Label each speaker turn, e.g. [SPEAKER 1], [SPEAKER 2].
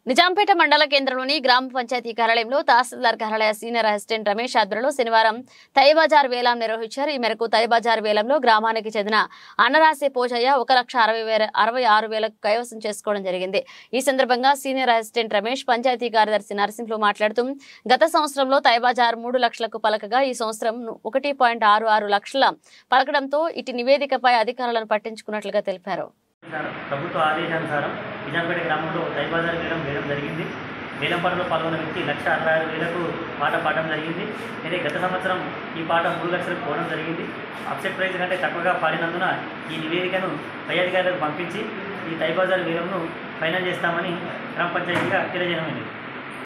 [SPEAKER 1] నిజాంపేట మండల కేంద్రంలోని గ్రామ పంచాయతీ కార్యాలయంలో తహసీల్దార్ కార్యాలయ సీనియర్ అసిస్టెంట్ రమేష్ ఆధ్వర్యంలో శనివారం తైబజార్ వేలం నిర్వహించారు ఈ మేరకు తైబజార్ వేలంలో గ్రామానికి చెందిన అన్నరాశి పోజయ్య ఒక లక్ష అరవై వేల అరవై ఆరు వేలకు కైవసం చేసుకోవడం జరిగింది ఈ సందర్భంగా సీనియర్ అసిస్టెంట్ రమేష్ పంచాయతీ కార్యదర్శి నరసింహులు మాట్లాడుతూ గత సంవత్సరంలో తైబజార్ మూడు లక్షలకు పలకగా ఈ సంవత్సరం ఒకటి పాయింట్ ఆరు ఆరు లక్షల పలకడంతో ఇటు నివేదికపై అధికారులను పట్టించుకున్నట్లుగా తెలిపారు
[SPEAKER 2] సార్ ప్రభుత్వ ఆదేశానుసారం నిజాంపేట గ్రామంలో దైబాజార్ వేలం వేయడం జరిగింది వేలం పాటలో పాల్గొన్న వ్యక్తి లక్ష అరవై ఆరు వేలకు పాట పాడడం జరిగింది అయితే గత సంవత్సరం ఈ పాట మూడు లక్షలకు పోవడం జరిగింది అప్సెట్ ప్రైస్ కంటే తక్కువగా పాడినందున ఈ నివేదికను పై అధికారులకు పంపించి ఈ దైబాజార్ వేలంను ఫైనల్ చేస్తామని గ్రామ పంచాయతీగా తెలియజేయడమైంది